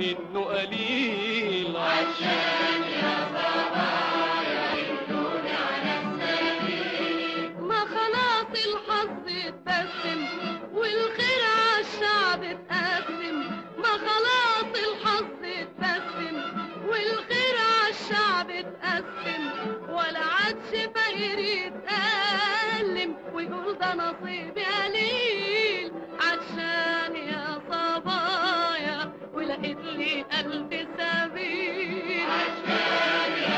منه قليل عشان يا صبايا ادوني على السبيل ما خلاص الحظ اتبسم والخير عالشعب اتقسم ما خلاص الحظ اتبسم والخير عالشعب اتقسم ولا عادش فقير يتألم ويقول ده نصيبي قليل عشان يا صبايا ولقيت لي ألف سبيل عشان يا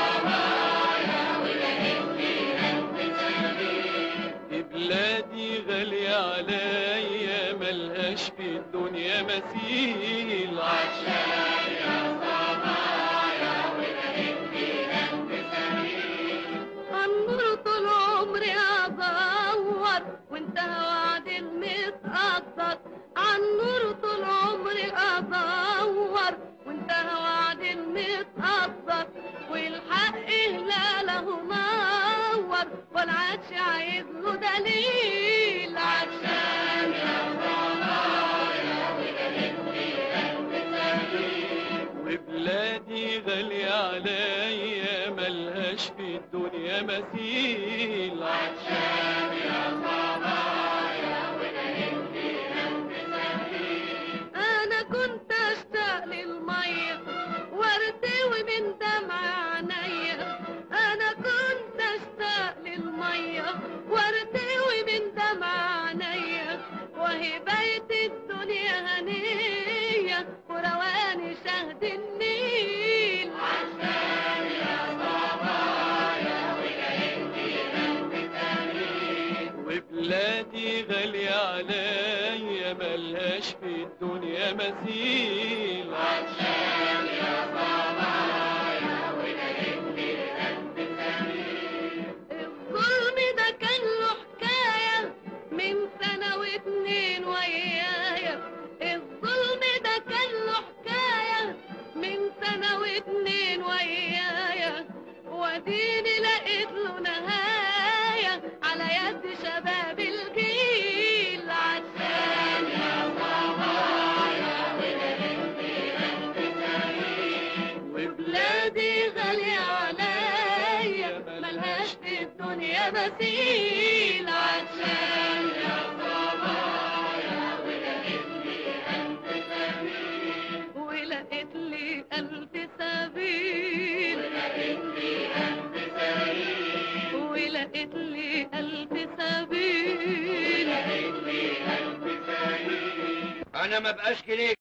صبايا ولقيت لي ألف سبيل بلادي غالية عليا ملهاش في الدنيا مثيل عشان يا صبايا ولقيت لي ألف سبيل النور طول عمري ادور وانتهى وعد المتقدر عالنور طول عمري ادور وانتهى وعد المتقدر والحق هلاله نور ولا عادش عايز له دليل عشان يا صبايا ولقيت لي ألف سبيل وبلادي غالية عليا ملهاش في الدنيا مثيل عشان يا صبايا ولقيت لي ألف سبيل انا كنت اشتاق للميه وارتوي من دمع عينيا انا كنت اشتاق للميه وارتوي من دمع عينيا وهي بيت الدنيا هنيه ورواني شهد النيل عشان يا صبايا ولقيت لي ألف سبيل وبلادي غالية عليا ملهاش في الدنيا مثيل عشان يا صبايا ولقيت لي ألف سبيل الظلم ده كان له حكاية من سنة واتنين ويايا الظلم ده كان له حكاية من سنة واتنين ويايا واديني لقيت له نهاية على يد شباب الجيل عشان يا صبايا ولقيت لي ألف سبيل وبلادي غالية عليا ملهاش في الدنيا مثيل عشان يا صبايا ولقيت لي ألف سبيل ولقيت لي ألف سبيل ولقيت لي ألف سبيل ولقيت لي ألف سبيل ولقيت لي ألف سبيل انا ما بقاش كده